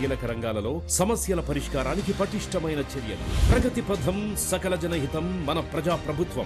కీలక రంగాలలో సమస్యల పరిష్కారానికి పటిష్టమైన చర్యలు ప్రగతి పథం సకల జనహితం మన ప్రజా ప్రభుత్వం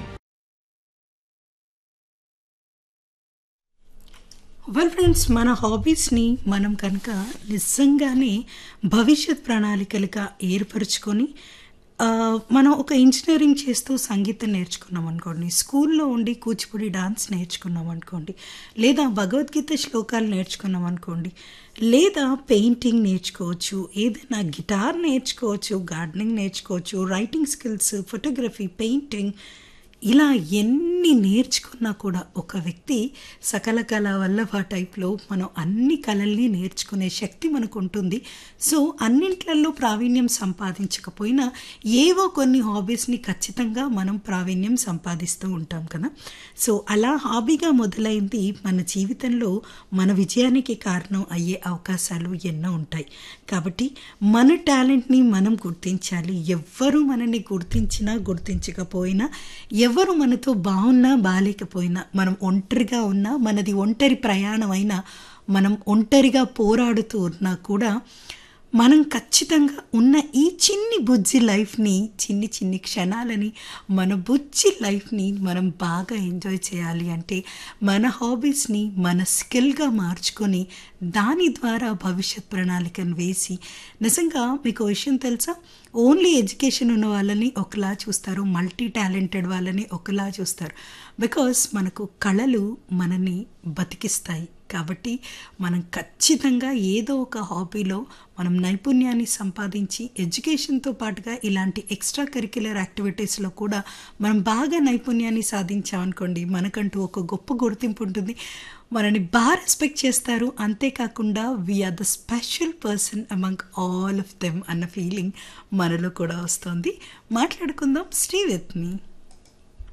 వెల్ ఫ్రెండ్స్ మన హాబీస్ని మనం కనుక నిజంగానే భవిష్యత్ ప్రణాళికలుగా ఏర్పరచుకొని ఆ, మనం ఒక ఇంజనీరింగ్ చేస్తూ సంగీతం నేర్చుకున్నాం అనుకోండి స్కూల్లో ఉండి కూచిపూడి డాన్స్ నేర్చుకున్నాం అనుకోండి లేదా భగవద్గీత శ్లోకాలు నేర్చుకున్నాం అనుకోండి లేదా పెయింటింగ్ నేర్చుకోవచ్చు ఏదైనా గిటార్ నేర్చుకోవచ్చు గార్డెనింగ్ నేర్చుకోవచ్చు రైటింగ్ స్కిల్స్ ఫోటోగ్రఫీ పెయింటింగ్ ఇలా ఎన్ని నేర్చుకున్నా కూడా ఒక వ్యక్తి సకల కళ వల్లభ టైప్లో మనం అన్ని కళల్ని నేర్చుకునే శక్తి మనకు ఉంటుంది సో అన్నింట్లలో ప్రావీణ్యం సంపాదించకపోయినా ఏవో కొన్ని హాబీస్ని ఖచ్చితంగా మనం ప్రావీణ్యం సంపాదిస్తూ ఉంటాం కదా సో అలా హాబీగా మొదలైంది మన జీవితంలో మన విజయానికి కారణం అయ్యే అవకాశాలు ఎన్నో ఉంటాయి కాబట్టి మన టాలెంట్ని మనం గుర్తించాలి ఎవ్వరు మనని గుర్తించినా గుర్తించకపోయినా ఎవరు మనతో బాగున్నా బాలేకపోయినా మనం ఒంటరిగా ఉన్నా మనది ఒంటరి ప్రయాణం అయినా మనం ఒంటరిగా పోరాడుతూ ఉన్నా కూడా మనం ఖచ్చితంగా ఉన్న ఈ చిన్ని బుజ్జి లైఫ్ని చిన్ని చిన్ని క్షణాలని మన బుజ్జి లైఫ్ని మనం బాగా ఎంజాయ్ చేయాలి అంటే మన హాబీస్ని మన స్కిల్గా మార్చుకొని దాని ద్వారా భవిష్యత్ ప్రణాళికను వేసి నిజంగా మీకు ఓ విషయం తెలుసా ఓన్లీ ఎడ్యుకేషన్ ఉన్న వాళ్ళని ఒకలా చూస్తారు మల్టీ టాలెంటెడ్ వాళ్ళని ఒకలా చూస్తారు బికాస్ మనకు కళలు మనని బతికిస్తాయి కాబట్టి మనం ఖచ్చితంగా ఏదో ఒక హాబీలో మనం నైపుణ్యాన్ని సంపాదించి ఎడ్యుకేషన్తో పాటుగా ఇలాంటి ఎక్స్ట్రా కరిక్యులర్ యాక్టివిటీస్లో కూడా మనం బాగా నైపుణ్యాన్ని సాధించామనుకోండి మనకంటూ ఒక గొప్ప గుర్తింపు ఉంటుంది మనని బాగా రెస్పెక్ట్ చేస్తారు అంతేకాకుండా we're the special person among all of them అన్న ఫీలింగ్ మనలో కూడా వస్తుంది మాట్లాడుకుందాం శ్రీ విత్ మీ